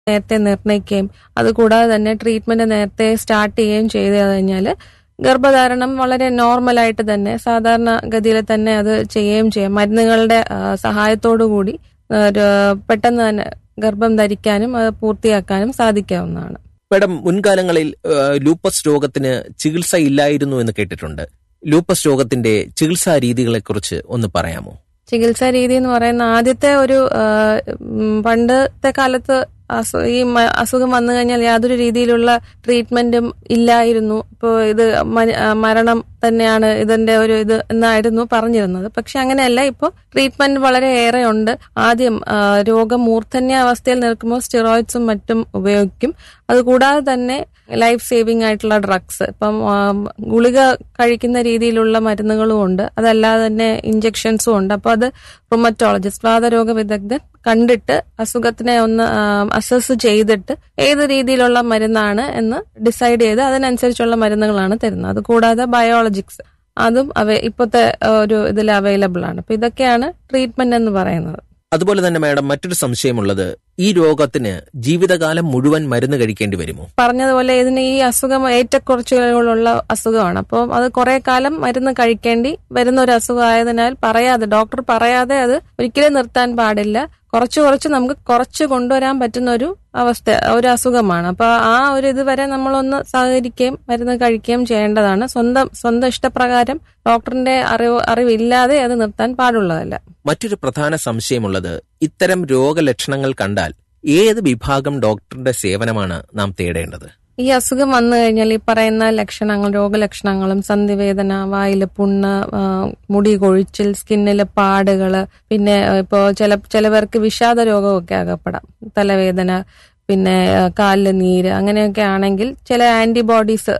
നേരത്തെ നിർണ്ണയിക്കുകയും അതുകൂടാതെ തന്നെ ട്രീറ്റ്മെന്റ് നേരത്തെ സ്റ്റാർട്ട് ചെയ്യുകയും ചെയ്തു കഴിഞ്ഞാൽ ഗർഭധാരണം വളരെ നോർമലായിട്ട് തന്നെ സാധാരണ ഗതിയിൽ തന്നെ അത് ചെയ്യുകയും ചെയ്യാം മരുന്നുകളുടെ ആ, സഹായത്തോടു കൂടി ആ, ഒരു പെട്ടെന്ന് തന്നെ ഗർഭം ധരിക്കാനും അത് പൂർത്തിയാക്കാനും സാധിക്കാവുന്നതാണ് മാഡം മുൻകാലങ്ങളിൽ ആ, ലൂപ്പസ് രോഗത്തിന് ചികിത്സ ഇല്ലായിരുന്നു എന്ന് കേട്ടിട്ടുണ്ട് ലൂപ്പസ് രോഗത്തിന്റെ ചികിത്സാ രീതികളെക്കുറിച്ച് ഒന്ന് പറയാമോ ചികിത്സാ രീതി എന്ന് പറയുന്ന ആദ്യത്തെ ഒരു ആ, ഉം, പണ്ടത്തെ കാലത്ത് അസു- ഈ മ- അസുഖം വന്നു കഴിഞ്ഞാൽ യാതൊരു രീതിയിലുള്ള ട്രീറ്റ്മെന്റും ഇല്ലായിരുന്നു ഇപ്പോൾ ഇത് മ- ആ, മരണം തന്നെയാണ് ഇതിന്റെ ഒരു ഇത് എന്നായിരുന്നു പറഞ്ഞിരുന്നത് പക്ഷെ അങ്ങനെയല്ല ഇപ്പോൾ ട്രീറ്റ്മെന്റ് വളരെ ഏറെ ഉണ്ട് ആദ്യം ആ, രോഗം മൂർധന്യ അവസ്ഥയിൽ നിൽക്കുമ്പോൾ സ്റ്റിറോയിഡ്സും മറ്റും ഉപയോഗിക്കും അതുകൂടാതെ തന്നെ ലൈഫ് സേവിംഗ് ആയിട്ടുള്ള ഡ്രഗ്സ് ഇപ്പം ആ, ഗുളിക കഴിക്കുന്ന രീതിയിലുള്ള മരുന്നുകളും ഉണ്ട് അതല്ലാതെ തന്നെ ഇഞ്ചെക്ഷൻസും ഉണ്ട് അപ്പോൾ അത് റൊമറ്റോളജിസ്റ്റ് വാതരോഗ വിദഗ്ധൻ കണ്ടിട്ട് അസുഖത്തിനെ ഒന്ന് അസസ് ചെയ്തിട്ട് ഏത് രീതിയിലുള്ള മരുന്നാണ് എന്ന് ഡിസൈഡ് ചെയ്ത് അതിനനുസരിച്ചുള്ള മരുന്നുകളാണ് തരുന്നത് അതുകൂടാതെ ബയോളജിക്സ് അതും അവ ഇപ്പോഴത്തെ ഒരു ഇതിൽ അവൈലബിൾ ആണ് അപ്പൊ ഇതൊക്കെയാണ് ട്രീറ്റ്മെന്റ് എന്ന് പറയുന്നത് അതുപോലെ തന്നെ മാഡം മറ്റൊരു സംശയമുള്ളത് ഈ രോഗത്തിന് ജീവിതകാലം മുഴുവൻ മരുന്ന് കഴിക്കേണ്ടി വരുമോ പറഞ്ഞതുപോലെ ഇതിന് ഈ അസുഖം ഏറ്റക്കുറച്ചുകളുള്ള അസുഖമാണ് അപ്പോൾ അത് കുറെ കാലം മരുന്ന് കഴിക്കേണ്ടി വരുന്ന ഒരു അസുഖമായതിനാൽ പറയാതെ ഡോക്ടർ പറയാതെ അത് ഒരിക്കലും നിർത്താൻ പാടില്ല കുറച്ച് കുറച്ച് നമുക്ക് കുറച്ച് കൊണ്ടുവരാൻ പറ്റുന്ന ഒരു അവസ്ഥ ഒരു അസുഖമാണ് അപ്പൊ ആ ഒരു ഇതുവരെ നമ്മളൊന്ന് സഹകരിക്കുകയും മരുന്ന് കഴിക്കുകയും ചെയ്യേണ്ടതാണ് സ്വന്തം സ്വന്തം ഇഷ്ടപ്രകാരം ഡോക്ടറിന്റെ അറിവ് അറിവില്ലാതെ അത് നിർത്താൻ പാടുള്ളതല്ല മറ്റൊരു പ്രധാന സംശയമുള്ളത് ഇത്തരം രോഗലക്ഷണങ്ങൾ കണ്ടാൽ ഏത് വിഭാഗം ഡോക്ടറുടെ സേവനമാണ് നാം തേടേണ്ടത് ഈ അസുഖം വന്നു കഴിഞ്ഞാൽ ഈ പറയുന്ന ലക്ഷണങ്ങൾ രോഗലക്ഷണങ്ങളും സന്ധിവേദന വായില് പുണ്ണ് ആ, മുടി കൊഴിച്ചിൽ സ്കിന്നിലെ പാടുകള് പിന്നെ ഇപ്പോൾ ചില ചിലവർക്ക് വിഷാദ രോഗമൊക്കെ അകപ്പെടാം തലവേദന പിന്നെ ആ, കാലില് നീര് അങ്ങനെയൊക്കെ ആണെങ്കിൽ ചില ആന്റിബോഡീസ്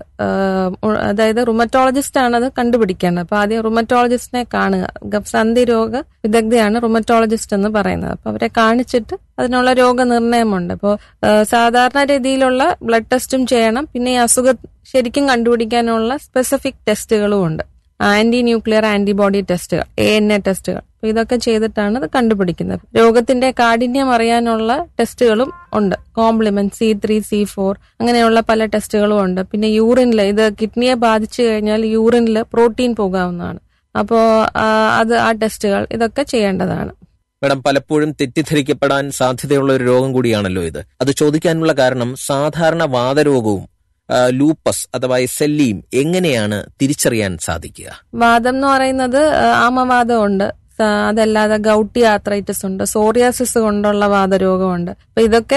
അതായത് റുമറ്റോളജിസ്റ്റ് ആണ് അത് കണ്ടുപിടിക്കേണ്ടത് അപ്പൊ ആദ്യം റുമറ്റോളജിസ്റ്റിനെ കാണുക ഗ- സന്ധി രോഗ വിദഗ്ധയാണ് റുമറ്റോളജിസ്റ്റ് എന്ന് പറയുന്നത് അപ്പൊ അവരെ കാണിച്ചിട്ട് അതിനുള്ള രോഗനിർണയമുണ്ട് അപ്പോൾ സാധാരണ രീതിയിലുള്ള ബ്ലഡ് ടെസ്റ്റും ചെയ്യണം പിന്നെ ഈ അസുഖം ശരിക്കും കണ്ടുപിടിക്കാനുള്ള സ്പെസിഫിക് ടെസ്റ്റുകളും ഉണ്ട് ആന്റി ന്യൂക്ലിയർ ആന്റിബോഡി ടെസ്റ്റുകൾ എ എൻ എ ടെസ്റ്റുകൾ അപ്പൊ ഇതൊക്കെ ചെയ്തിട്ടാണ് ഇത് കണ്ടുപിടിക്കുന്നത് രോഗത്തിന്റെ കാഠിന്യം അറിയാനുള്ള ടെസ്റ്റുകളും ഉണ്ട് complement C three C four അങ്ങനെയുള്ള പല ടെസ്റ്റുകളും ഉണ്ട് പിന്നെ യൂറിനിൽ ഇത് കിഡ്നിയെ ബാധിച്ചു കഴിഞ്ഞാൽ യൂറിനിൽ പ്രോട്ടീൻ പോകാവുന്നതാണ് അപ്പോൾ അത് ആ ടെസ്റ്റുകൾ ഇതൊക്കെ ചെയ്യേണ്ടതാണ് മാഡം പലപ്പോഴും തെറ്റിദ്ധരിക്കപ്പെടാൻ സാധ്യതയുള്ള ഒരു രോഗം കൂടിയാണല്ലോ ഇത് അത് ചോദിക്കാനുള്ള കാരണം സാധാരണ വാതരോഗവും ആ, ലൂപ്പസ് അഥവാ എസ്എല്ലിയും എങ്ങനെയാണ് തിരിച്ചറിയാൻ സാധിക്കുക വാദം എന്ന് പറയുന്നത് ആ, ആമവാദം ഉണ്ട് സ- അതല്ലാതെ ഗൗട്ടി ആത്രൈറ്റിസ് ഉണ്ട് സോറിയാസിസ് കൊണ്ടുള്ള വാദരോഗമുണ്ട് അപ്പൊ ഇതൊക്കെ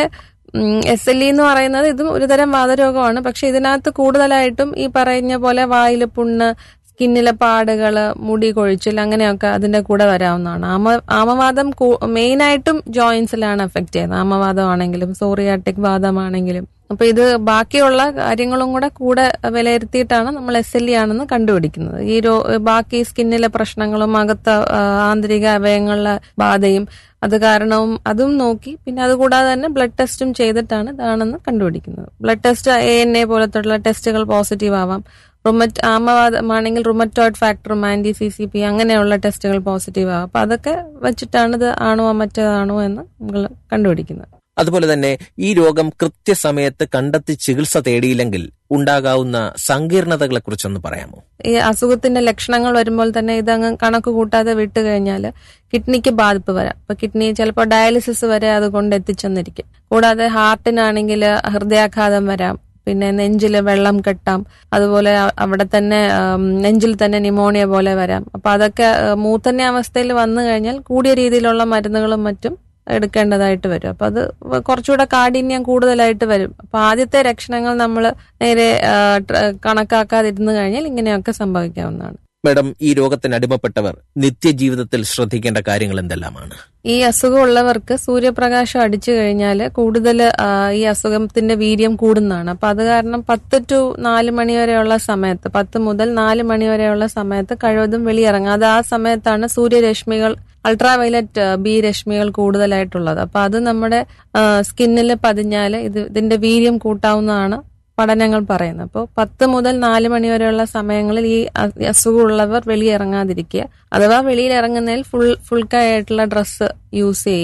എസ് എൽ ഇ എന്ന് പറയുന്നത് ഇതും ഒരുതരം വാദരോഗമാണ് പക്ഷെ ഇതിനകത്ത് കൂടുതലായിട്ടും ഈ പറഞ്ഞ പോലെ വായില് പുണ്ണ് സ്കിന്നിലെ പാടുകള് മുടി കൊഴിച്ചിൽ അങ്ങനെയൊക്കെ അതിന്റെ കൂടെ വരാവുന്നതാണ് ആമ ആമവാദം മെയിനായിട്ടും ജോയിന്റ്സിലാണ് എഫക്ട് ചെയ്യുന്നത് ആമവാദമാണെങ്കിലും സോറിയാട്ടിക് വാദമാണെങ്കിലും അപ്പൊ ഇത് ബാക്കിയുള്ള കാര്യങ്ങളും കൂടെ കൂടെ വിലയിരുത്തിയിട്ടാണ് നമ്മൾ എസ് എൽ ഇ ആണെന്ന് കണ്ടുപിടിക്കുന്നത് ഈ രോ ബാക്കി സ്കിന്നിലെ പ്രശ്നങ്ങളും അകത്ത ആ, ആന്തരിക അവയവങ്ങളിലെ ബാധയും അത് കാരണവും അതും നോക്കി പിന്നെ അതുകൂടാതെ തന്നെ ബ്ലഡ് ടെസ്റ്റും ചെയ്തിട്ടാണ് ഇതാണെന്ന് കണ്ടുപിടിക്കുന്നത് blood test A N A പോലത്തുള്ള ടെസ്റ്റുകൾ പോസിറ്റീവ് ആവാം റുമറ്റ് ആമവാദമാണെങ്കിൽ റുമറ്റോയിഡ് ഫാക്ടറും ആന്റി സി സി പി അങ്ങനെയുള്ള ടെസ്റ്റുകൾ പോസിറ്റീവ് ആവാം അപ്പൊ അതൊക്കെ വെച്ചിട്ടാണ് ഇത് ആണോ മറ്റേതാണോ എന്ന് നമ്മൾ കണ്ടുപിടിക്കുന്നത് അതുപോലെ തന്നെ ഈ രോഗം കൃത്യസമയത്ത് കണ്ടെത്തി ചികിത്സ തേടിയില്ലെങ്കിൽ ഉണ്ടാകാവുന്ന സങ്കീർണതകളെക്കുറിച്ചൊന്ന് പറയാമോ ഈ അസുഖത്തിന്റെ ലക്ഷണങ്ങൾ വരുമ്പോൾ തന്നെ ഇതങ്ങ് കണക്ക് കൂട്ടാതെ വിട്ടു കഴിഞ്ഞാൽ കിഡ്നിക്ക് ബാധിപ്പ് വരാം അപ്പൊ കിഡ്നി ചിലപ്പോൾ ഡയാലിസിസ് വരെ അത് കൊണ്ട് എത്തിച്ചെന്നിരിക്കും കൂടാതെ ഹാർട്ടിനാണെങ്കിൽ ഹൃദയാഘാതം വരാം പിന്നെ നെഞ്ചിൽ വെള്ളം കെട്ടാം അതുപോലെ അ- അവിടെ തന്നെ ആം, നെഞ്ചിൽ തന്നെ ന്യൂമോണിയ പോലെ വരാം അപ്പൊ അതൊക്കെ ആ, മൂർധന്യ അവസ്ഥയിൽ വന്നു കഴിഞ്ഞാൽ കൂടിയ രീതിയിലുള്ള മരുന്നുകളും മറ്റും എടുക്കേണ്ടതായിട്ട് വരും അപ്പൊ അത് കുറച്ചുകൂടെ കാഠിന്യം കൂടുതലായിട്ട് വരും അപ്പൊ ആദ്യത്തെ ലക്ഷണങ്ങൾ നമ്മൾ നേരെ ആ, ട്ര- കണക്കാക്കാതിരുന്നു കഴിഞ്ഞാൽ ഇങ്ങനെയൊക്കെ സംഭവിക്കാവുന്നതാണ് മാഡം ഈ രോഗത്തിന് അടിമപ്പെട്ടവർ നിത്യജീവിതത്തിൽ ശ്രദ്ധിക്കേണ്ട കാര്യങ്ങൾ എന്തെല്ലാമാണ് ഈ അസുഖമുള്ളവർക്ക് സൂര്യപ്രകാശം അടിച്ചു കഴിഞ്ഞാൽ കൂടുതൽ ഈ അസുഖത്തിന്റെ വീര്യം കൂടുന്നതാണ് അപ്പൊ അത് കാരണം പത്ത് ടു നാല് മണി വരെയുള്ള സമയത്ത് പത്ത് മുതൽ നാല് മണി വരെയുള്ള സമയത്ത് കഴിവതും വെളിയിറങ്ങുക അത് ആ സമയത്താണ് സൂര്യരശ്മികൾ അൾട്രാവയലറ്റ് ബി രശ്മികൾ കൂടുതലായിട്ടുള്ളത് അപ്പൊ അത് നമ്മുടെ സ്കിന്നിൽ പതിഞ്ഞാൽ ഇത് ഇതിന്റെ വീര്യം കൂട്ടാവുന്നതാണ് പഠനങ്ങൾ പറയുന്നത് അപ്പോൾ പത്ത് മുതൽ നാല് മണി വരെയുള്ള സമയങ്ങളിൽ ഈ അ- അസുഖമുള്ളവർ വെളിയിറങ്ങാതിരിക്കുക അഥവാ വെളിയിൽ ഇറങ്ങുന്നതിൽ ഫുൾ ഫുൾ ആയിട്ടുള്ള ഡ്രസ്സ് യൂസ് ചെയ്യുക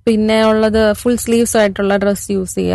പിന്നെ ഉള്ളത് ഫുൾ സ്ലീവ്സ് ആയിട്ടുള്ള ഡ്രസ് യൂസ് ചെയ്യുക